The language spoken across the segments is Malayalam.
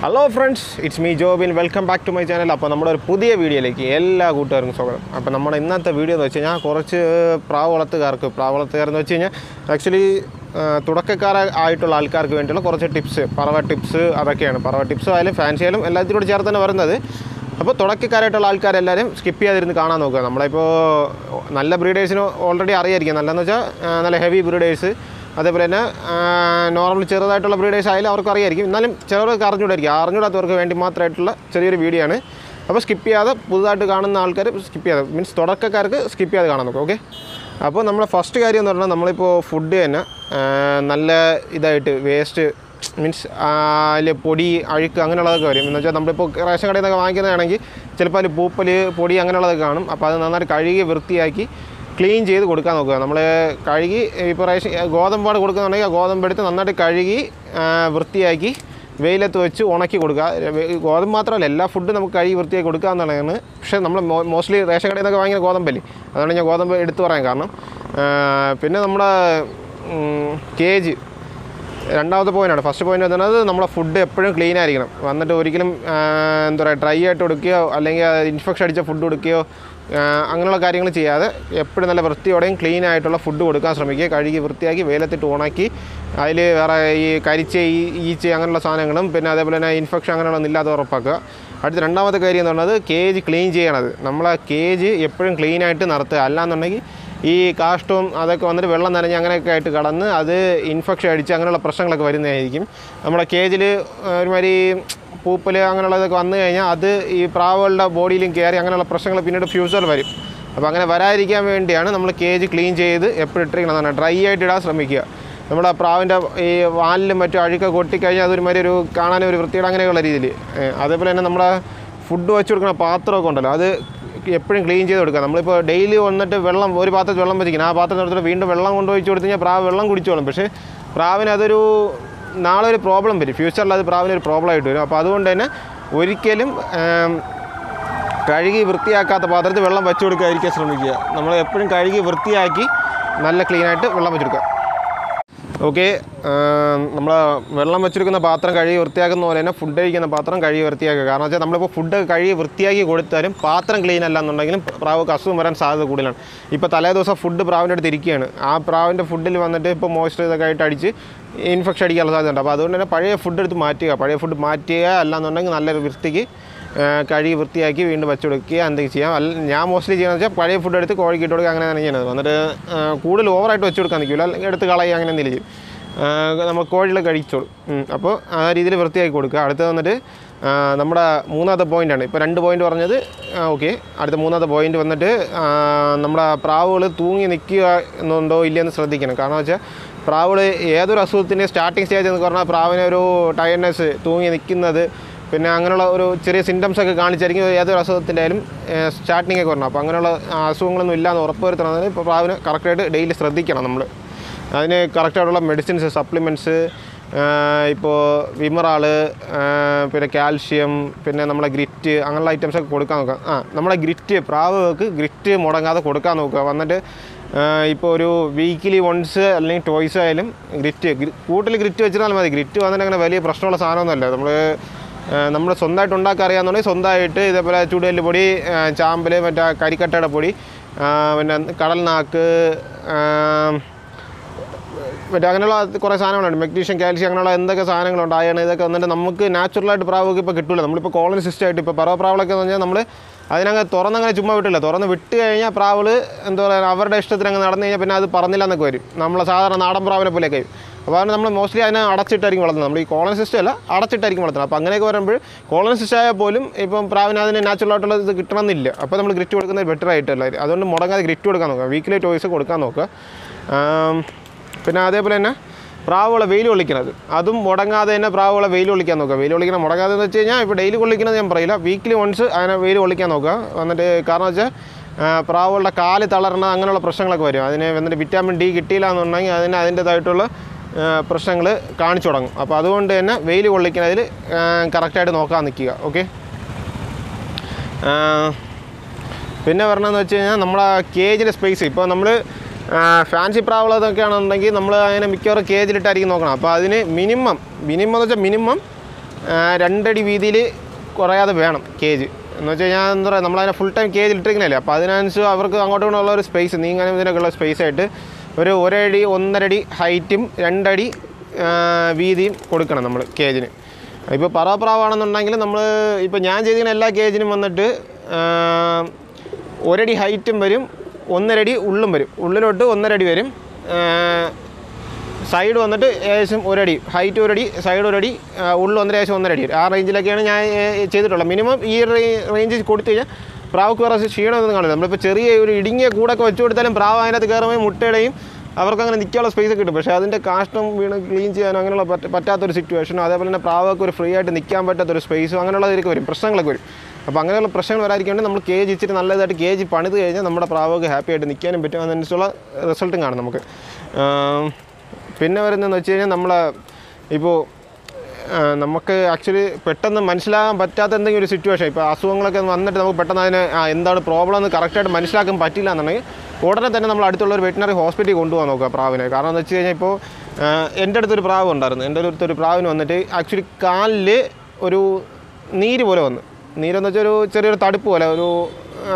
Hello friends it's me Jobin welcome back to my channel അപ്പോൾ നമ്മുടെ ഒരു പുതിയ വീഡിയോയിലേക്ക് എല്ലാ കൂട്ടുകാർക്കും സ്വാഗതം അപ്പോൾ നമ്മുടെ ഇന്നത്തെ വീഡിയോ എന്ന് വെച്ച് കഴിഞ്ഞാൽ കുറച്ച് പ്രാവ് വളർത്തുകാർക്ക് പ്രാവ് വളർത്തുകാരെന്ന് വെച്ച് കഴിഞ്ഞാൽ ആക്ച്വലി തുടക്കക്കാര ആയിട്ടുള്ള ആൾക്കാർക്ക് വേണ്ടിയുള്ള കുറച്ച് ടിപ്സ് പറവ ടിപ്സ് അതൊക്കെയാണ് പറവ ടിപ്സ് ആയാലും ഫാൻസി ആയാലും എല്ലാത്തിനോട് ചേർത്ത് തന്നെ വരുന്നത് അപ്പോൾ തുടക്കക്കാരായിട്ടുള്ള ആൾക്കാരെല്ലാവരും സ്കിപ്പ് ചെയ്യാതിരുന്ന് കാണാൻ നോക്കുക നമ്മളിപ്പോൾ നല്ല ബ്രീഡേഴ്സിന് ഓൾറെഡി അറിയായിരിക്കും നല്ലതെന്ന് വെച്ചാൽ ആ, നല്ല ഹെവി ബ്രീഡേഴ്സ് അതേപോലെ തന്നെ നോർമൽ ചെറുതായിട്ടുള്ള ബ്രീഡേഴ്സ് ആയാലും അവർക്ക് അറിയായിരിക്കും എന്നാലും ചിലർക്ക് അറിഞ്ഞൂടായിരിക്കും അറിഞ്ഞൂടാത്തവർക്ക് വേണ്ടി മാത്രമായിട്ടുള്ള ചെറിയൊരു വീഡിയോ ആണ് അപ്പോൾ സ്കിപ്പ് ചെയ്യാതെ പുതുതായിട്ട് കാണുന്ന ആൾക്കാർ സ്കിപ്പ് ചെയ്യാതെ മീൻസ് തുടക്കക്കാർക്ക് സ്കിപ്പ് ചെയ്യാതെ കാണാൻ നോക്കും ഓക്കെ അപ്പോൾ നമ്മളെ ഫസ്റ്റ് കാര്യം എന്ന് പറഞ്ഞാൽ നമ്മളിപ്പോൾ ഫുഡ് തന്നെ ആ, നല്ല ഇതായിട്ട് വേസ്റ്റ് മീൻസ് അതിൽ പൊടി അഴുക്ക് അങ്ങനെയുള്ളതൊക്കെ വരും എന്ന് വെച്ചാൽ നമ്മളിപ്പോൾ റേഷൻ കടയിൽ നിന്നൊക്കെ വാങ്ങിക്കുന്നതാണെങ്കിൽ ചിലപ്പോൾ അതിൽ പൂപ്പൽ പൊടി അങ്ങനെയുള്ളതൊക്കെ കാണും അപ്പോൾ അത് നന്നായിട്ട് കഴുകി വൃത്തിയാക്കി ക്ലീൻ ചെയ്ത് കൊടുക്കാൻ നോക്കുക നമ്മൾ കഴുകി ഇപ്പോൾ റേഷൻ ഗോതമ്പാട് കൊടുക്കുന്നുണ്ടെങ്കിൽ ആ ഗോതമ്പ് എടുത്ത് നന്നായിട്ട് കഴുകി ആ, വൃത്തിയാക്കി വെയിലത്ത് വെച്ച് ഉണക്കി കൊടുക്കുക വെ- ഗോതമ്പ് മാത്രമല്ല എല്ലാ ഫുഡും നമുക്ക് കഴുകി വൃത്തിയാക്കി കൊടുക്കുക എന്നുള്ളതാണ് പക്ഷേ നമ്മൾ മോസ്റ്റ്ലി റേഷൻ കടയിൽ നിന്നൊക്കെ വാങ്ങിയ ഗോതമ്പല്ലേ അതുകൊണ്ട് ഞാൻ ഗോതമ്പ് എടുത്തു പറയാൻ കാരണം ആ, പിന്നെ നമ്മുടെ കേജ് രണ്ടാമത്തെ പോയിൻ്റാണ് ഫസ്റ്റ് പോയിന്റ് പറയുന്നത് നമ്മളെ ഫുഡ് എപ്പോഴും ക്ലീൻ ആയിരിക്കണം വന്നിട്ട് ഒരിക്കലും ആ, എന്താ പറയുക ഡ്രൈ ആയിട്ട് കൊടുക്കുകയോ അല്ലെങ്കിൽ ഇൻഫെക്ഷൻ അടിച്ച ഫുഡ് കൊടുക്കുകയോ ആ, അങ്ങനെയുള്ള കാര്യങ്ങൾ ചെയ്യാതെ എപ്പോഴും നല്ല വൃത്തിയോടെയും ക്ലീൻ ആയിട്ടുള്ള ഫുഡ് കൊടുക്കാൻ ശ്രമിക്കുക കഴുകി വൃത്തിയാക്കി വെയിലത്തിട്ട് ഉണക്കി അതിൽ വേറെ ഈ കരിച്ച ഈ ഈച്ച അങ്ങനെയുള്ള സാധനങ്ങളും പിന്നെ അതേപോലെ തന്നെ ഇൻഫെക്ഷൻ അങ്ങനെയുള്ളതൊന്നും ഇല്ലാതെ ഉറപ്പാക്കുക അടുത്ത രണ്ടാമത്തെ കാര്യം എന്ന് പറയുന്നത് കേജ് ക്ലീൻ ചെയ്യണത് നമ്മളെ കേജ് എപ്പോഴും ക്ലീൻ ആയിട്ട് നടത്തുക അല്ലാന്നുണ്ടെങ്കിൽ ഈ കാഷ്ടവും അതൊക്കെ വന്നിട്ട് വെള്ളം നനഞ്ഞ് അങ്ങനെയൊക്കെ ആയിട്ട് കടന്ന് അത് ഇൻഫെക്ഷൻ അടിച്ച് അങ്ങനെയുള്ള പ്രശ്നങ്ങളൊക്കെ വരുന്നതായിരിക്കും നമ്മുടെ കേജിൽ ഒരുമാതിരി പൂപ്പൽ അങ്ങനെയുള്ളതൊക്കെ വന്നു കഴിഞ്ഞാൽ അത് ഈ പ്രാവുകളുടെ ബോഡിയിലും കയറി അങ്ങനെയുള്ള പ്രശ്നങ്ങൾ പിന്നീട് ഫ്യൂച്ചറിൽ വരും അപ്പോൾ അങ്ങനെ വരാതിരിക്കാൻ വേണ്ടിയാണ് നമ്മൾ കേജ് ക്ലീൻ ചെയ്ത് എപ്പോഴും ഇട്ടിരിക്കണം ഡ്രൈ ആയിട്ട് ഇടാൻ ശ്രമിക്കുക നമ്മുടെ പ്രാവിൻ്റെ ഈ വാലിലും മറ്റും അഴുക്ക കൊട്ടിക്കഴിഞ്ഞാൽ അതൊരുമാതിരി ഒരു കാണാൻ ഒരു വൃത്തിയുടെ അങ്ങനെയുള്ള രീതിയിൽ അതേപോലെ തന്നെ നമ്മുടെ ഫുഡ് വെച്ച് കൊടുക്കുന്ന പാത്രമൊക്കെ ഉണ്ടല്ലോ അത് എപ്പോഴും ക്ലീൻ ചെയ്ത് കൊടുക്കുക നമ്മളിപ്പോൾ ഡെയിലി വന്നിട്ട് വെള്ളം ഒരു പാത്രത്തിൽ വെള്ളം വെച്ചിരിക്കണം ആ പാത്രത്തിൽ എടുത്തിട്ട് വീണ്ടും വെള്ളം കൊണ്ട് ഒഴിച്ച് കൊടുത്തു കഴിഞ്ഞാൽ പ്രാവ് വെള്ളം കുടിച്ചോളും പക്ഷേ പ്രാവിന് അതൊരു നാളെ ഒരു പ്രോബ്ലം വരും ഫ്യൂച്ചറിൽ അത് പ്രാവിന് ഒരു പ്രോബ്ലം ആയിട്ട് വരും അപ്പോൾ അതുകൊണ്ട് തന്നെ ഒരിക്കലും ആം, കഴുകി വൃത്തിയാക്കാത്ത പാത്രത്തിൽ വെള്ളം വെച്ച് കൊടുക്കാതിരിക്കാൻ ശ്രമിക്കുക നമ്മൾ എപ്പോഴും കഴുകി വൃത്തിയാക്കി നല്ല ക്ലീനായിട്ട് വെള്ളം വെച്ചെടുക്കുക ഓക്കെ നമ്മൾ വെള്ളം വെച്ചെടുക്കുന്ന പാത്രം കഴുകി വൃത്തിയാക്കുന്ന പോലെ തന്നെ ഫുഡ് കഴിക്കുന്ന പാത്രം കഴുകി വൃത്തിയാക്കുക കാരണം വെച്ചാൽ നമ്മളിപ്പോൾ ഫുഡ് കഴുകി വൃത്തിയാക്കി കൊടുത്താലും പാത്രം ക്ലീൻ അല്ല എന്നുണ്ടെങ്കിലും പ്രാവുക്ക് അസുഖം വരാൻ സാധ്യത കൂടുതലാണ് ഇപ്പോൾ തലേ ദിവസം ഫുഡ് പ്രാവിൻ്റെ അടുത്ത് ഇരിക്കുകയാണ് ആ പ്രാവിൻ്റെ ഫുഡിൽ വന്നിട്ട് ഇപ്പോൾ മോയ്സ്ചർ ഇതൊക്കെ ആയിട്ട് അടിച്ച് ഇൻഫെക്ഷൻ അടിക്കാനുള്ള സാധ്യതയുണ്ട് അപ്പോൾ അതുകൊണ്ട് തന്നെ പഴയ ഫുഡ് എടുത്ത് മാറ്റുക പഴയ ഫുഡ് മാറ്റുക അല്ലാന്നുണ്ടെങ്കിൽ നല്ലൊരു വൃത്തിക്ക് ആ, കഴുകി വൃത്തിയാക്കി വീണ്ടും വെച്ച് കൊടുക്കുക എന്തെങ്കിലും ചെയ്യാം അല്ല ഞാൻ മോസ്റ്റ്ലി ചെയ്യുന്നത് വെച്ചാൽ പഴയ ഫുഡ് എടുത്ത് കോഴിക്ക് ഇട്ട് കൊടുക്കുക അങ്ങനെ തന്നെ ചെയ്യുന്നത് വന്നിട്ട് ആ, കൂടുതൽ ഓവറായിട്ട് വെച്ച് കൊടുക്കാൻ നിൽക്കില്ല അല്ലെങ്കിൽ എടുത്ത് കളയുക അങ്ങനെ എന്തെങ്കിലും ചെയ്യും ആ, നമ്മൾ കോഴികൾ കഴിച്ചോളും ഉം. അപ്പോൾ ആ രീതിയിൽ വൃത്തിയാക്കി കൊടുക്കുക അടുത്ത് വന്നിട്ട് ആ, നമ്മുടെ മൂന്നാമത്തെ പോയിൻ്റാണ് ഇപ്പോൾ രണ്ട് പോയിൻ്റ് പറഞ്ഞത് ഓക്കെ അടുത്ത മൂന്നാമത്തെ പോയിൻ്റ് വന്നിട്ട് ആ, നമ്മുടെ പ്രാവുകൾ തൂങ്ങി നിൽക്കുക എന്നുണ്ടോ ഇല്ലയെന്ന് ശ്രദ്ധിക്കണം കാരണം വെച്ചാൽ പ്രാവുകൾ ഏതൊരു അസുഖത്തിൻ്റെ സ്റ്റാർട്ടിങ് സ്റ്റേജ് എന്ന് പറഞ്ഞാൽ പ്രാവിനെ ഒരു ടയർനെസ് തൂങ്ങി നിൽക്കുന്നത് പിന്നെ അങ്ങനെയുള്ള ഒരു ചെറിയ സിംറ്റംസ് ഒക്കെ കാണിച്ചായിരിക്കും ഏതൊരു അസുഖത്തിൻ്റെ ആയാലും സ്റ്റാർട്ടിങ് ഒക്കെ വരണം അപ്പോൾ അങ്ങനെയുള്ള അസുഖങ്ങളൊന്നും ഇല്ലാന്ന് ഉറപ്പ് വരുത്തണമെങ്കിൽ ഇപ്പോൾ പ്രാവിനെ കറക്റ്റായിട്ട് ഡെയിലി ശ്രദ്ധിക്കണം നമ്മൾ അതിന് കറക്റ്റായിട്ടുള്ള മെഡിസിൻസ് സപ്ലിമെൻറ്റ്സ് ഇപ്പോൾ വിമറാള് പിന്നെ കാൽഷ്യം പിന്നെ നമ്മളെ ഗ്രിറ്റ് അങ്ങനെയുള്ള ഐറ്റംസ് ഒക്കെ കൊടുക്കാൻ നോക്കുക ആ നമ്മളെ ഗ്രിറ്റ് പ്രാവുകൾക്ക് ഗ്രിറ്റ് മുടങ്ങാതെ കൊടുക്കാൻ നോക്കുക വന്നിട്ട് ഇപ്പോൾ ഒരു വീക്കിലി വൺസ് അല്ലെങ്കിൽ ടോയ്സ് ആയാലും ഗ്രിറ്റ് കൂട്ടിൽ ഗ്രിറ്റ് വെച്ചിരുന്നാൽ മതി ഗ്രിറ്റ് വന്നിട്ട് അങ്ങനെ വലിയ പ്രശ്നമുള്ള സാധനമൊന്നുമല്ല നമ്മൾ നമ്മൾ സ്വന്തമായിട്ട് ഉണ്ടാക്കാൻ അറിയാമെന്നുണ്ടെങ്കിൽ സ്വന്തമായിട്ട് ഇതേപോലെ ചൂടുകല്ല് പൊടി ആ, ചാമ്പൽ മറ്റേ കരിക്കട്ടയുടെ പൊടി ആ, പിന്നെ കടൽനാക്ക് ആ, മറ്റേ അങ്ങനെയുള്ള കുറേ സാധനങ്ങളുണ്ട് മെഗ്നീഷ്യം കാൽഷ്യം അങ്ങനെയുള്ള എന്തൊക്കെ സാധനങ്ങളുണ്ട് അയൺ ഇതൊക്കെ വന്നിട്ട് നമുക്ക് നാച്ചുറലായിട്ട് പ്രാവൊക്കെ ഇപ്പോൾ കിട്ടില്ല നമ്മളിപ്പോൾ കോളനി സിസ്റ്റം ആയിട്ട് ഇപ്പോൾ പറവ പ്രാവളൊക്കെ എന്ന് പറഞ്ഞാൽ നമ്മൾ അതിനങ്ങ് തുറന്നങ്ങനെ ചുമ്മാ വിട്ടില്ല തുറന്ന് വിട്ട് കഴിഞ്ഞാൽ പ്രാവൾ എന്താ പറയുക അവരുടെ ഇഷ്ടത്തിന് അങ്ങ് നടന്നു കഴിഞ്ഞാൽ പിന്നെ അത് പറഞ്ഞില്ല എന്നൊക്കെ വരും നമ്മളെ സാധാരണ നാടൻ പ്രാവിനെ പോലെയൊക്കെ വരും അപ്പോൾ അതുകൊണ്ട് നമ്മൾ മോസ്റ്റ്ലി അതിനെ അടച്ചിട്ടായിരിക്കും വളർത്തുന്നത് നമ്മൾ ഈ കോളനി സിസ്റ്റം അല്ല അടച്ചിട്ടായിരിക്കും വളർത്തുന്നത് അപ്പോൾ അങ്ങനെയൊക്കെ വരുമ്പോൾ കോളനി സിസ്റ്റം ആയാൽ പോലും ഇപ്പം പ്രാവിന് അതിന് നാച്ചുറൽ ആയിട്ടുള്ള ഇത് കിട്ടണമെന്നില്ല അപ്പോൾ നമ്മൾ ഗ്രിറ്റ് കൊടുക്കുന്നത് ബെറ്റർ ആയിട്ടല്ല അതുകൊണ്ട് മുടങ്ങാതെ ഗ്രിറ്റ് കൊടുക്കാൻ നോക്കുക വീക്കിലി ടോയ്സ് കൊടുക്കാൻ നോക്കുക ആം, പിന്നെ അതേപോലെ തന്നെ പ്രാവുകളെ വെയിൽ കൊള്ളിക്കുന്നത് അതും മുടങ്ങാതെ തന്നെ പ്രാവുകളെ വെയിൽ കൊള്ളിക്കാൻ നോക്കുക വെയിൽ കൊള്ളിക്കണം മുടങ്ങാതെ എന്ന് വെച്ച് കഴിഞ്ഞാൽ ഇപ്പോൾ ഡെയിലി കൊള്ളിക്കുന്നത് ഞാൻ പറയില്ല വീക്കിലി വൺസ് അതിനെ വെയിൽ കൊള്ളിക്കാൻ നോക്കുക വന്നിട്ട് കാരണം വെച്ചാൽ ആ, പ്രാവുകളുടെ കാല് തളരണ അങ്ങനെയുള്ള പ്രശ്നങ്ങളൊക്കെ വരും അതിന് വന്നിട്ട് വിറ്റാമിൻ ഡി കിട്ടിയില്ല എന്നുണ്ടെങ്കിൽ അതിന് അതിൻ്റേതായിട്ടുള്ള പ്രശ്നങ്ങൾ കാണിച്ചു തുടങ്ങും അപ്പോൾ അതുകൊണ്ട് തന്നെ വെയിൽ കൊള്ളിക്കുന്നതിൽ കറക്റ്റായിട്ട് നോക്കാൻ നിൽക്കുക ഓക്കെ പിന്നെ പറഞ്ഞതെന്ന് വെച്ച് കഴിഞ്ഞാൽ നമ്മളെ കേജിൻ്റെ സ്പേസ് ഇപ്പോൾ നമ്മൾ ഫാൻസി പ്രാവളതൊക്കെ ആണെന്നുണ്ടെങ്കിൽ നമ്മൾ അതിനെ മിക്കവാറും കേജിലിട്ടായിരിക്കും നോക്കണം അപ്പോൾ അതിന് മിനിമം മിനിമം എന്ന് വെച്ചാൽ മിനിമം ആ, രണ്ടടി വീതിയിൽ കുറയാതെ വേണം കേജ് എന്ന് വെച്ച് കഴിഞ്ഞാൽ എന്താ പറയുക നമ്മളതിനെ ഫുൾ ടൈം കേജ് ഇട്ടിരിക്കുന്നതല്ലേ അപ്പോൾ അതിനനുസരിച്ച് അവർക്ക് അങ്ങോട്ടും ഇങ്ങോട്ടും ഉള്ള ഒരു സ്പേസ് നീങ്ങാനും ഇതിനൊക്കെയുള്ള സ്പേസ് ആയിട്ട് ഒരു ഒരടി ഒന്നരടി ഹൈറ്റും രണ്ടടി ആ, വീതിയും കൊടുക്കണം നമ്മൾ കേജിന് ഇപ്പോൾ പറവപ്രാവാണെന്നുണ്ടെങ്കിൽ നമ്മൾ ഇപ്പോൾ ഞാൻ ചെയ്തിരിക്കുന്ന എല്ലാ കേജിനും വന്നിട്ട് ആ, ഒരടി ഹൈറ്റും വരും ഒന്നരടി ഉള്ളും വരും ഉള്ളിലോട്ട് ഒന്നരടി വരും ആ, സൈഡ് വന്നിട്ട് ഏകദേശം ഒരടി ഹൈറ്റ് ഒരടി സൈഡ് ഒരടി ആ, ഉള്ളു ഒന്നര ഏകദേശം ഒന്നരടി വരും ആ റേഞ്ചിലൊക്കെയാണ് ഞാൻ ഏ, ചെയ്തിട്ടുള്ളത് മിനിമം ഈ റേഞ്ചിൽ കൊടുത്തു കഴിഞ്ഞാൽ പ്രാവക്ക് വേറെ ക്ഷീണമൊന്നും കാണില്ല നമ്മളിപ്പോൾ ചെറിയ ഒരു ഇടുങ്ങിയ കൂടൊക്കെ വെച്ച് കൊടുത്താലും പ്രാവ് അതിനകത്ത് കയറുമ്പോൾ മുട്ടയുടെയും അവർക്ക് അങ്ങനെ നിൽക്കാനുള്ള സ്പേസ് കിട്ടും പക്ഷേ അതിൻ്റെ കാഷ്ടം വീണ് ക്ലീൻ ചെയ്യാനോ അങ്ങനെയുള്ള പറ്റ പറ്റാത്തൊരു സിറ്റുവേഷനോ അതേപോലെ തന്നെ പ്രാവൊക്കെ ഒരു ഫ്രീ ആയിട്ട് നിൽക്കാൻ പറ്റാത്തൊരു സ്പേസും അങ്ങനെയുള്ളതൊക്കെ വരും പ്രശ്നങ്ങളൊക്കെ വരും അപ്പോൾ അങ്ങനെയുള്ള പ്രശ്നങ്ങൾ വരാതിരിക്കാൻ വേണ്ടി നമ്മൾ കേജ് ഇച്ചിരി നല്ലതായിട്ട് കേജ് പണിത് കഴിഞ്ഞാൽ നമ്മുടെ പ്രാവൊക്കെ ഹാപ്പി ആയിട്ട് നിൽക്കാനും പറ്റും അതിനനുസരിച്ചുള്ള റിസൾട്ടും കാണും നമുക്ക് ആം, പിന്നെ വരുന്നതെന്ന് വെച്ച് കഴിഞ്ഞാൽ നമ്മൾ ഇപ്പോൾ നമുക്ക് ആക്ച്വലി പെട്ടെന്ന് മനസ്സിലാകാൻ പറ്റാത്ത എന്തെങ്കിലും ഒരു സിറ്റുവേഷൻ ഇപ്പോൾ അസുഖങ്ങളൊക്കെ വന്നിട്ട് നമുക്ക് പെട്ടെന്ന് അതിന് ആ, എന്താണ് പ്രോബ്ലം എന്ന് കറക്റ്റായിട്ട് മനസ്സിലാക്കാൻ പറ്റില്ല എന്നുണ്ടെങ്കിൽ ഉടനെ തന്നെ നമ്മൾ അടുത്തുള്ള ഒരു വെറ്റിനറി ഹോസ്പിറ്റലിൽ കൊണ്ടുപോകാൻ നോക്കുക പ്രാവിനെ കാരണം എന്ന് വെച്ച് കഴിഞ്ഞാൽ ഇപ്പോൾ ആ, എൻ്റെ അടുത്തൊരു പ്രാവ് ഉണ്ടായിരുന്നു എൻ്റെ അടുത്തൊരു പ്രാവിന് വന്നിട്ട് ആക്ച്വലി കാലിൽ ഒരു നീര് പോലെ വന്നു നീരെന്ന് വെച്ചാൽ ഒരു ചെറിയൊരു തടുപ്പ് പോലെ ഒരു ആ,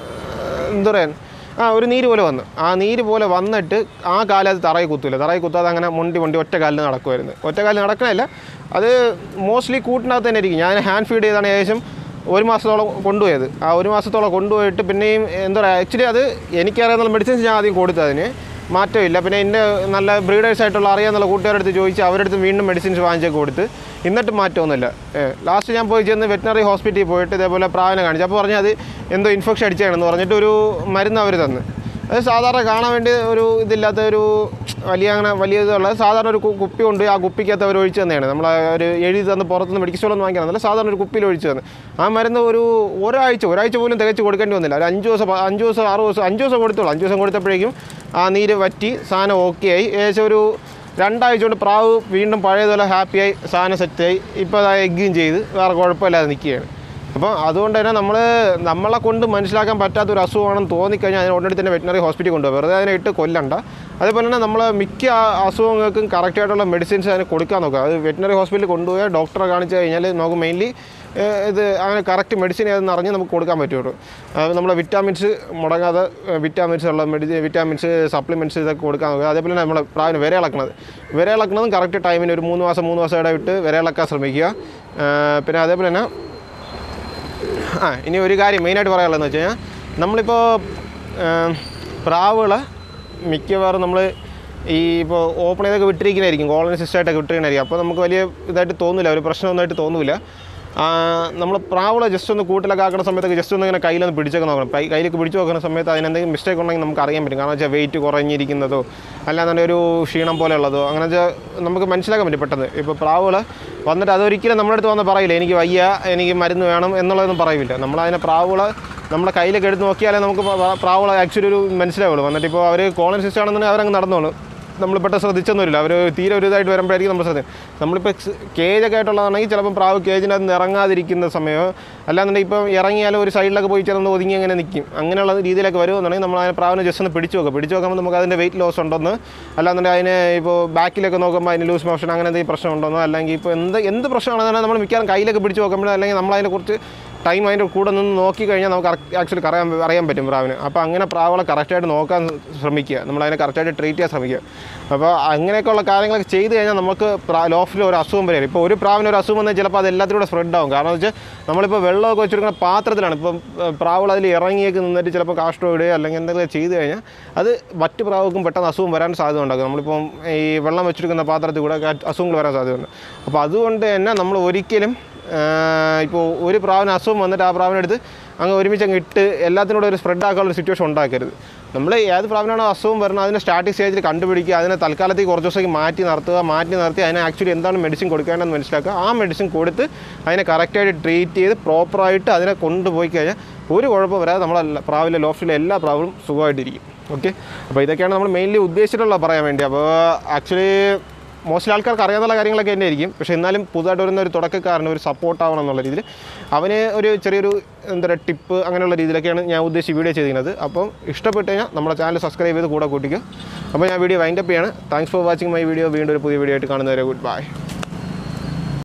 എന്താ പറയുക ആ ഒരു നീര് പോലെ വന്നു ആ നീര് പോലെ വന്നിട്ട് ആ കാലം അത് തറയിൽ കുത്തില്ല തറയിൽ കുത്താതെ അങ്ങനെ മുണ്ടി മുണ്ടി ഒറ്റ കാലിൽ നടക്കുമായിരുന്നു ഒറ്റ കാലിൽ നടക്കണമല്ല അത് മോസ്റ്റ്ലി കൂട്ടിനകത്ത് തന്നെ ഇരിക്കും ഞാൻ ഹാൻഡ് ഫീഡ് ചെയ്താണ് ഏകദേശം ഒരു മാസത്തോളം കൊണ്ടുപോയത് ആ ഒരു മാസത്തോളം കൊണ്ടുപോയിട്ട് പിന്നെയും എന്താ പറയുക ആക്ച്വലി അത് എനിക്കറിയാവുന്ന മെഡിസിൻസ് ഞാൻ ആദ്യം കൊടുത്തതിന് മാറ്റമില്ല പിന്നെ എൻ്റെ നല്ല ബ്രീഡേഴ്സ് ആയിട്ടുള്ള അറിയാവുന്ന കൂട്ടുകാരുടെ അടുത്ത് ചോദിച്ച് അവരുടെ അടുത്ത് വീണ്ടും മെഡിസിൻസ് വാങ്ങിച്ചൊക്കെ കൊടുത്ത് എന്നിട്ട് മാറ്റമൊന്നുമില്ല ലാസ്റ്റ് ഞാൻ പോയി ചെന്ന് വെറ്റിനറി ഹോസ്പിറ്റലിൽ പോയിട്ട് ഇതേപോലെ പ്രാവിനെ കാണിച്ചു അപ്പോൾ പറഞ്ഞ് അത് എന്തോ ഇൻഫെക്ഷൻ അടിച്ചാണെന്ന് പറഞ്ഞിട്ട് ഒരു മരുന്ന് അവർ തന്നു അത് സാധാരണ കാണാൻ വേണ്ടി ഒരു ഇതില്ലാത്ത ഒരു വലിയ അങ്ങനെ വലിയ ഇതുള്ള സാധാരണ ഒരു കു- കുപ്പി കൊണ്ട് ആ കുപ്പിക്കകത്ത് അവർ ഒഴിച്ചു തന്നെയാണ് നമ്മൾ ഒരു എഴുതി തന്ന് പുറത്തുനിന്ന് മെഡിക്കൽ സ്റ്റോറിൽ നിന്ന് വാങ്ങിക്കണം സാധാരണ ഒരു കുപ്പിയിൽ ഒഴിച്ചു തന്നു ആ മരുന്ന് ഒരു ഒരാഴ്ച ഒരാഴ്ച പോലും തികച്ച് കൊടുക്കേണ്ടി വന്നില്ല ഒരു അഞ്ച് ദിവസം പ- അഞ്ച് ദിവസം ആറ് ദിവസം അഞ്ച് ദിവസം കൊടുത്തോളൂ അഞ്ച് ദിവസം കൊടുത്തപ്പോഴേക്കും ആ നീര് വറ്റി സാധനം ഓക്കെ ആയി ഏകദേശം ഒരു രണ്ടാഴ്ച കൊണ്ട് പ്രാവ് വീണ്ടും പഴയതുപോലെ ഹാപ്പിയായി സാധനം സെറ്റായി ഇപ്പോൾ അത് എഗ്ഗും ചെയ്ത് വേറെ കുഴപ്പമില്ലാതെ നിൽക്കുകയാണ് അപ്പോൾ അതുകൊണ്ട് തന്നെ നമ്മൾ നമ്മളെ കൊണ്ട് മനസ്സിലാക്കാൻ പറ്റാത്ത ഒരു അസുഖമാണെന്ന് തോന്നിക്കഴിഞ്ഞാൽ അതിന് ഉടനടി തന്നെ വെറ്റിനറി ഹോസ്പിറ്റലിൽ കൊണ്ടുപോകും വെറുതെ അതിനെ ഇട്ട് കൊല്ലണ്ട അതേപോലെ തന്നെ നമ്മൾ മിക്ക ആ- അസുഖങ്ങൾക്കും കറക്റ്റായിട്ടുള്ള മെഡിസിൻസ് അതിന് കൊടുക്കാൻ നോക്കുക അത് വെറ്റിനറി ഹോസ്പിറ്റലിൽ കൊണ്ടുപോയി ഡോക്ടറെ കാണിച്ചു കഴിഞ്ഞാൽ നമുക്ക് മെയിൻലി ഇത് അങ്ങനെ കറക്റ്റ് മെഡിസിൻ ഏതെന്ന് അറിഞ്ഞ് നമുക്ക് കൊടുക്കാൻ പറ്റുള്ളൂ അത് നമ്മളെ വിറ്റാമിൻസ് മുടങ്ങാതെ വിറ്റാമിൻസ് ഉള്ള മെഡിസിൻ വിറ്റാമിൻസ് സപ്ലിമെൻറ്റ്സ് ഇതൊക്കെ കൊടുക്കാൻ നോക്കുക അതേപോലെ തന്നെ നമ്മൾ പ്രാവിന് വിര ഇളക്കുന്നത് വിര ഇളക്കുന്നതും കറക്റ്റ് ടൈമിന് ഒരു മൂന്ന് മാസം മൂന്ന് മാസം ഇടവിട്ട് വിര ഇളക്കാൻ ശ്രമിക്കുക ആ, പിന്നെ അതേപോലെ തന്നെ ആ ഇനി ഒരു കാര്യം മെയിനായിട്ട് പറയാനുള്ളതെന്ന് വെച്ച് കഴിഞ്ഞാൽ നമ്മളിപ്പോൾ പ്രാവുകൾ മിക്കവാറും നമ്മൾ ഈ ഇപ്പോൾ ഓപ്പൺ ചെയ്തൊക്കെ വിട്ടിരിക്കുന്നതായിരിക്കും കോളനി സിസ്റ്റമായിട്ടൊക്കെ വിട്ടിരിക്കുന്നതായിരിക്കും അപ്പോൾ നമുക്ക് വലിയ ഇതായിട്ട് തോന്നില്ല ഒരു പ്രശ്നമൊന്നായിട്ട് തോന്നില്ല നമ്മൾ പ്രാവുകളെ ജസ്റ്റ് ഒന്ന് കൂട്ടിലൊക്കെ ആക്കുന്ന സമയത്തൊക്കെ ജസ്റ്റ് ഒന്ന് ഇങ്ങനെ കയ്യിലൊന്ന് പിടിച്ചൊക്കെ നോക്കണം കൈ കയ്യിലേക്ക് പിടിച്ച് നോക്കുന്ന സമയത്ത് അതിനെന്തെങ്കിലും മിസ്റ്റേക്ക് ഉണ്ടെങ്കിൽ നമുക്ക് അറിയാൻ പറ്റും കാരണം വെച്ചാൽ വെയിറ്റ് കുറഞ്ഞിരിക്കുന്നതോ അല്ലാതെ ഒരു ക്ഷീണം പോലെയുള്ളതോ അങ്ങനെ വെച്ചാൽ നമുക്ക് മനസ്സിലാക്കാൻ പറ്റും പെട്ടെന്ന് ഇപ്പോൾ പ്രാവുകൾ വന്നിട്ട് അതൊരിക്കലും നമ്മുടെ അടുത്ത് വന്ന് പറയില്ല എനിക്ക് വയ്യ എനിക്ക് മരുന്ന് വേണം എന്നുള്ളതൊന്നും പറയില്ല നമ്മളതിനെ പ്രാവുകൾ നമ്മുടെ കയ്യിലൊക്കെ എടുത്ത് നോക്കിയാലേ നമുക്ക് പ്രാവുകൾ ആക്ച്വലി ഒരു മനസ്സിലാവുള്ളൂ വന്നിട്ട് ഇപ്പോൾ അവർ കോളൻ സിസ്റ്റം ആണെന്നുണ്ടെങ്കിൽ അവരങ്ങ് നടന്നോളൂ നമ്മൾ പെട്ടെന്ന് ശ്രദ്ധിച്ചൊന്നുമില്ല അവർ തീരെ ഒരു ഇതായിട്ട് വരുമ്പോഴായിരിക്കും നമ്മൾ ശ്രദ്ധ നമ്മളിപ്പോൾ കേജൊക്കെ ആയിട്ടുള്ളതാണെങ്കിൽ ചിലപ്പോൾ പ്രാവ് കേജിനകത്ത് ഇറങ്ങാതിരിക്കുന്ന സമയമോ അല്ലാന്നുണ്ടെങ്കിൽ ഇപ്പം ഇറങ്ങിയാലും ഒരു സൈഡിലൊക്കെ പോയി ചിലന്ന് ഒതുങ്ങി അങ്ങനെ നിൽക്കും അങ്ങനെയുള്ള രീതിയിലൊക്കെ വരുമെന്നുണ്ടെങ്കിൽ നമ്മൾ അതിനെ പ്രാവിനെ ജസ്റ്റ് ഒന്ന് പിടിച്ച് നോക്കുക പിടിച്ച് നോക്കുമ്പോൾ നമുക്ക് അതിൻ്റെ വെയിറ്റ് ലോസ് ഉണ്ടെന്ന് അല്ലാന്നുണ്ടെങ്കിൽ അതിന് ഇപ്പോൾ ബാക്കിലൊക്കെ നോക്കുമ്പോൾ അതിന് ലൂസ് മോഷൻ അങ്ങനെ എന്തെങ്കിലും പ്രശ്നം ഉണ്ടെന്നോ അല്ലെങ്കിൽ ഇപ്പോൾ എന്ത് എന്ത് പ്രശ്നമാണെന്ന് നമ്മൾ മിക്കവാറും കയ്യിലൊക്കെ പിടിച്ച് നോക്കുമ്പോൾ അല്ലെങ്കിൽ നമ്മൾ അതിനെക്കുറിച്ച് ടൈം അതിൻ്റെ കൂടെ നിന്ന് നോക്കി കഴിഞ്ഞാൽ നമുക്ക് ആക്ച്വലി അറിയാൻ അറിയാൻ പറ്റും പ്രാവിന് അപ്പോൾ അങ്ങനെ പ്രാവുകളെ കറക്റ്റായിട്ട് നോക്കാൻ ശ്രമിക്കുക നമ്മൾ അതിനെ കറക്റ്റായിട്ട് ട്രീറ്റ് ചെയ്യാൻ ശ്രമിക്കുക അപ്പോൾ അങ്ങനെയൊക്കെയുള്ള കാര്യങ്ങളൊക്കെ ചെയ്ത് കഴിഞ്ഞാൽ നമുക്ക് ലോഫിൽ ഒരു അസുഖം വരിക ഇപ്പോൾ ഒരു പ്രാവിന് ഒരു അസുഖം വന്നാൽ ചിലപ്പോൾ അത് എല്ലാത്തിലൂടെ സ്പ്രെഡ് ആവും കാരണം എന്ന് വെച്ചാൽ നമ്മളിപ്പോൾ വെള്ളമൊക്കെ വെച്ചിരിക്കുന്ന പാത്രത്തിലാണ് ഇപ്പം ഏഹ്, പ്രാവുകൾ അതിൽ ഇറങ്ങിയൊക്കെ നിന്നിട്ട് ചിലപ്പോൾ കാഷ്ടം ഇടുകയോ അല്ലെങ്കിൽ എന്തെങ്കിലും ചെയ്ത് കഴിഞ്ഞാൽ അത് മറ്റ് പ്രാവുകൾക്കും പെട്ടെന്ന് അസുഖം വരാൻ സാധ്യത ഉണ്ടാകും നമ്മളിപ്പം ഈ വെള്ളം വെച്ചിരിക്കുന്ന പാത്രത്തിൽ കൂടെ ഒക്കെ അസുഖങ്ങൾ വരാൻ സാധ്യതയുണ്ട് അപ്പോൾ അതുകൊണ്ട് തന്നെ നമ്മൾ ഒരിക്കലും ഇപ്പോൾ ഒരു പ്രാവിന് അസുഖം വന്നിട്ട് ആ പ്രാവിനെടുത്ത് അങ്ങ് ഒരുമിച്ച് അങ്ങ് ഇട്ട് എല്ലാത്തിനോടും ഒരു സ്പ്രെഡ് ആക്കാനുള്ള സിറ്റുവേഷൻ ഉണ്ടാക്കരുത് നമ്മൾ ഏത് പ്രാവിനാണോ അസുഖം വരുന്നത് അതിനെ സ്റ്റാർട്ടിംഗ് സ്റ്റേജിൽ കണ്ടുപിടിക്കുക അതിനെ തൽക്കാലത്തേക്ക് കുറച്ച് ദിവസത്തേക്ക് മാറ്റി നിർത്തുക മാറ്റി നിർത്തി അതിനെ ആക്ച്വലി എന്താണ് മെഡിസിൻ കൊടുക്കേണ്ടതെന്ന് മനസ്സിലാക്കുക ആ മെഡിസിൻ കൊടുത്ത് അതിനെ കറക്റ്റായിട്ട് ട്രീറ്റ് ചെയ്ത് പ്രോപ്പറായിട്ട് അതിനെ കൊണ്ടുപോയി കഴിഞ്ഞാൽ ഒരു കുഴപ്പം വരാതെ നമ്മളെ പ്രാവിലെ ലോഫ്റ്റിലെ എല്ലാ പ്രാവും സുഖമായിട്ടിരിക്കും ഓക്കെ അപ്പോൾ ഇതൊക്കെയാണ് നമ്മൾ മെയിൻലി ഉദ്ദേശിച്ചിട്ടുള്ള പറയാൻ വേണ്ടി അപ്പോൾ ആക്ച്വലി മോസ്റ്റ്ലി ആൾക്കാർക്ക് അറിയാവുന്ന കാര്യങ്ങളൊക്കെ തന്നെ ആയിരിക്കും പക്ഷേ എന്നാലും പുതുതായിട്ട് വരുന്ന ഒരു തുടക്കക്കാരന് ഒരു സപ്പോർട്ട് ആവണം എന്നുള്ള രീതിയിൽ അവന് ഒരു ചെറിയൊരു എന്താ പറയുക ടിപ്പ് അങ്ങനെയുള്ള രീതിയിലൊക്കെയാണ് ഞാൻ ഉദ്ദേശിച്ച് വീഡിയോ ചെയ്തിരുന്നത് അപ്പം ഇഷ്ടപ്പെട്ട് കഴിഞ്ഞാൽ നമ്മുടെ ചാനൽ സബ്സ്ക്രൈബ് ചെയ്ത് കൂടെ കൂട്ടിക്കുക അപ്പോൾ ഞാൻ വീഡിയോ വൈൻഡപ്പ് ചെയ്യാണ് thanks for watching my video വീണ്ടും ഒരു പുതിയ വീഡിയോ ആയിട്ട് കാണുന്നവരെ ഗുഡ് ബൈ